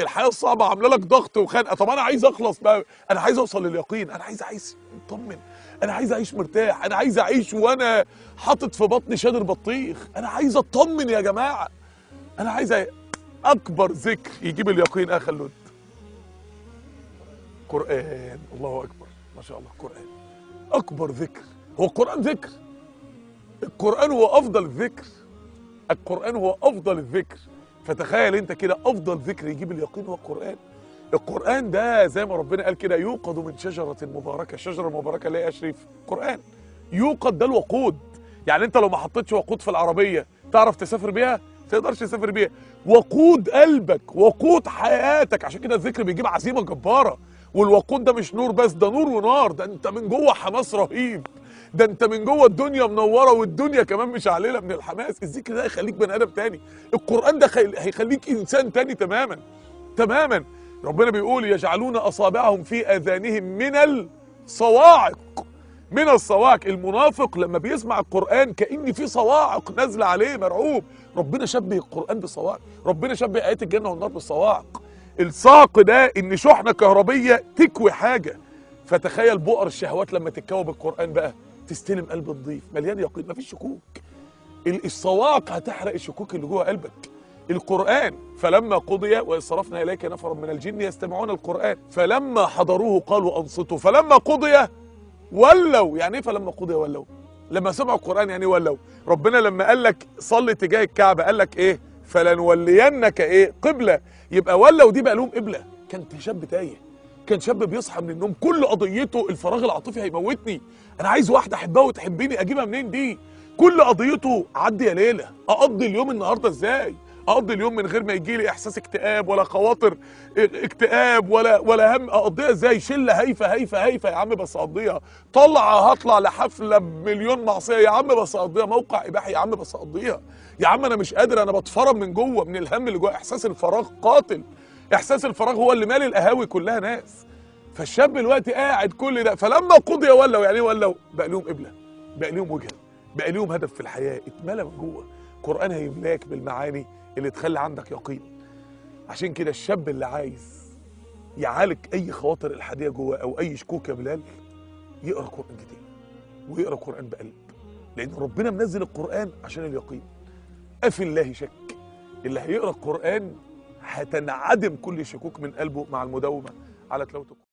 الحياه الصعبه عامله لك ضغط وخنقه طب انا عايز اخلص بقى انا عايز اوصل لليقين انا عايز اعيش مطمن انا عايز اعيش مرتاح انا عايز اعيش وانا حاطط في بطني شادر بطيخ انا عايز اطمن يا جماعه انا عايز أ... اكبر ذكر يجيب اليقين اخ خلود قران الله اكبر ما شاء الله قران اكبر ذكر هو القران ذكر القران هو افضل الذكر القران هو افضل الذكر فتخيل انت كده افضل ذكر يجيب اليقين هو القران القران ده زي ما ربنا قال كده يوقد من شجره مباركه الشجره المباركه اللي هي يا شريف قران يوقد ده الوقود يعني انت لو ما حطيتش وقود في العربيه تعرف تسافر بيها تقدرش تسافر بيها وقود قلبك وقود حياتك عشان كده الذكر بيجيب عزيمه جباره والوقود ده مش نور بس ده نور ونار ده انت من جوه حماس رهيب ده انت من جوه الدنيا منوره والدنيا كمان مشعلله من الحماس الذكر ده هيخليك بني ادم تاني القران ده خي- هيخليك انسان تاني تماما تماما ربنا بيقول يجعلون اصابعهم في اذانهم من الصواعق من الصواعق المنافق لما بيسمع القرآن كأن في صواعق نازلة عليه مرعوب ربنا شبه القرآن بالصواعق ربنا شبه آيات الجنة والنار بالصواعق الصاق ده ان شحنة كهربية تكوي حاجة فتخيل بؤر الشهوات لما تتكوى بالقرآن بقى تستلم قلب نظيف مليان يقين مفيش شكوك ال- الصواعق هتحرق الشكوك اللي جوه قلبك القرآن فلما قضي وصرفنا إليك نفرا من الجن يستمعون القرآن فلما حضروه قالوا أنصتوا فلما قضي ولوا يعني ايه فلما قضي ولوا لما سمعوا القرآن يعني ايه ولوا ربنا لما قال لك صلي تجاه الكعبة قال لك ايه فلنولينك ايه قبلة يبقى ولوا دي بقى لهم قبلة كان شاب تايه كان شاب بيصحى من النوم كل قضيته الفراغ العاطفي هيموتني انا عايز واحده احبها وتحبني اجيبها منين دي كل قضيته عدي يا ليله اقضي اليوم النهارده ازاي اقضي اليوم من غير ما يجي لي احساس اكتئاب ولا خواطر اكتئاب ولا ولا هم اقضيها ازاي شله هايفه هايفه هايفه يا عم بس اقضيها طلعه هطلع لحفله بمليون معصيه يا عم بس اقضيها موقع اباحي يا عم بس اقضيها يا عم انا مش قادر انا بتفرم من جوه من الهم اللي جوه احساس الفراغ قاتل احساس الفراغ هو اللي مالي القهاوي كلها ناس فالشاب دلوقتي قاعد كل ده فلما قضي ولوا يعني ايه ولوا بقى لهم قبله بقى لهم وجهه بقى لهم هدف في الحياه اتملى من جوه القران هيملاك بالمعاني اللي تخلي عندك يقين عشان كده الشاب اللي عايز يعالج اي خواطر الحاديه جوه او اي شكوك يا بلال يقرا قران كتير ويقرا قران بقلب لان ربنا منزل القران عشان اليقين افي الله شك اللي هيقرا القران هتنعدم كل شكوك من قلبه مع المداومه على تلاوه القرآن